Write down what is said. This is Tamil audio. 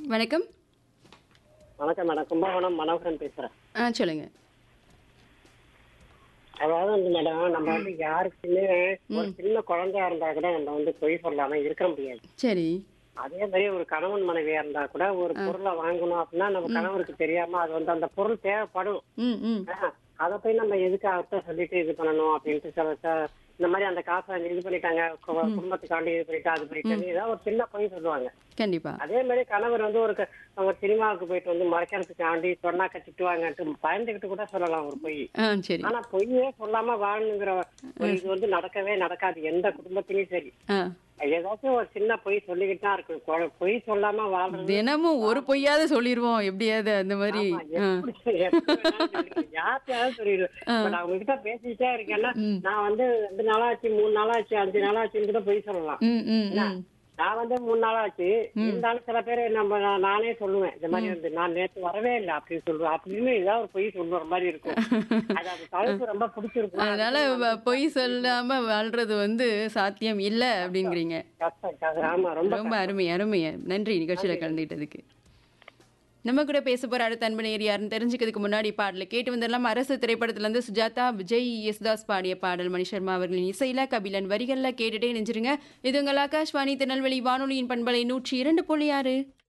வணக்கம் வணக்கம் மேடம் கும்பகோணம் மனோகரன் பேசுறேன் ஆ சொல்லுங்க அதாவது வந்து மேடம் நம்ம வந்து யாருக்குமே ஒரு சின்ன குழந்தையா இருந்தா கூட நம்ம வந்து பொய் சொல்லாம இருக்க முடியாது சரி அதே மாதிரி ஒரு கணவன் மனைவியா இருந்தா கூட ஒரு பொருளை வாங்கணும் அப்படின்னா நம்ம கணவருக்கு தெரியாம அது வந்து அந்த பொருள் தேவைப்படும் ம் ம் ஆஹ், அதை போய் நம்ம எதுக்கு அவர்கிட்ட சொல்லிட்டு இது பண்ணணும் அப்படின்ட்டு சில ச- இந்த மாதிரி அந்த காசை இது பண்ணிட்டாங்க கு- குடும்பத்துக்காண்டி இது பண்ணிட்டு அது பண்ணிட்டு ஏதாவது ஒரு சின்ன பொய் சொல்லுவாங்க கண்டிப்பா அதே மாதிரி கணவர் வந்து ஒரு க- அவங்க சினிமாவுக்கு போயிட்டு வந்து மறைக்கிறதுக்காண்டி சொன்னா திட்டுவாங்கன்ட்டு பயந்துகிட்டு கூட சொல்லலாம் ஒரு பொய் ஆ சரி ஆனா பொய்யே சொல்லாம வாழணுங்கிற ஒரு இது வந்து நடக்கவே நடக்காது எந்த குடும்பத்திலயும் சரி ஆ ஏதாச்சும் ஒரு சின்ன பொய் சொல்லிக்கிட்டு தான் இருக்கு கொ- பொய் சொல்லாம வாழ்றது தினமும் ஒரு பொய்யாவது சொல்லிடுவோம் எப்படியாவது அந்த மாதிரி ஆ எப்படி- எப்படி வேணாலும் சொல்லிடு. யார்கிட்டயாவது சொல்லிடு. இப்ப நான் உங்ககிட்ட பேசிட்டே இருக்கேன்னா நான் வந்து ரெண்டு நாளாச்சு மூணு நாளாச்சு அஞ்சு நாளாச்சுன்னு கூட பொய் சொல்லலாம் ம் ம் ம் நான் வந்து மூணு நாளாச்சு இருந்தாலும் சில பேர் நம்ம நான் நானே சொல்லுவேன் இந்த மாதிரி வந்து நான் நேத்து வரவே இல்லை அப்படின்னு சொல்லுவேன் அப்படின்னு ஏதாவது ஒரு பொய் சொல்லுற மாதிரி இருக்கும் அது அந்த தலைப்பு ரொம்ப பிடிச்சிருக்கும் அதனால வ- பொய் சொல்லாம வாழ்றது வந்து சாத்தியம் இல்லை அப்படிங்கிறீங்க கஷ்டம் கஷ்டம். ஆமா ரொம்ப ரொம்ப அருமை அருமை நன்றி நிகழ்ச்சியில கலந்துக்கிட்டதுக்கு நம்ம கூட பேச போற அடுத்த அன்பனையர் யாருன்னு தெரிஞ்சுக்கிறதுக்கு முன்னாடி பாடல கேட்டு வந்தெல்லாம் அரசு திரைப்படத்துல இருந்து சுஜாதா விஜய் யேசுதாஸ் பாடிய பாடல் மணி சர்மா அவர்களின் இசையில கபிலன் வரிகள்ல கேட்டுட்டே நெஞ்சிருங்க இது உங்கள் ஆகாஷ்வாணி திருநெல்வேலி வானொலியின் பண்பலை நூற்றி இரண்டு புள்ளி ஆறு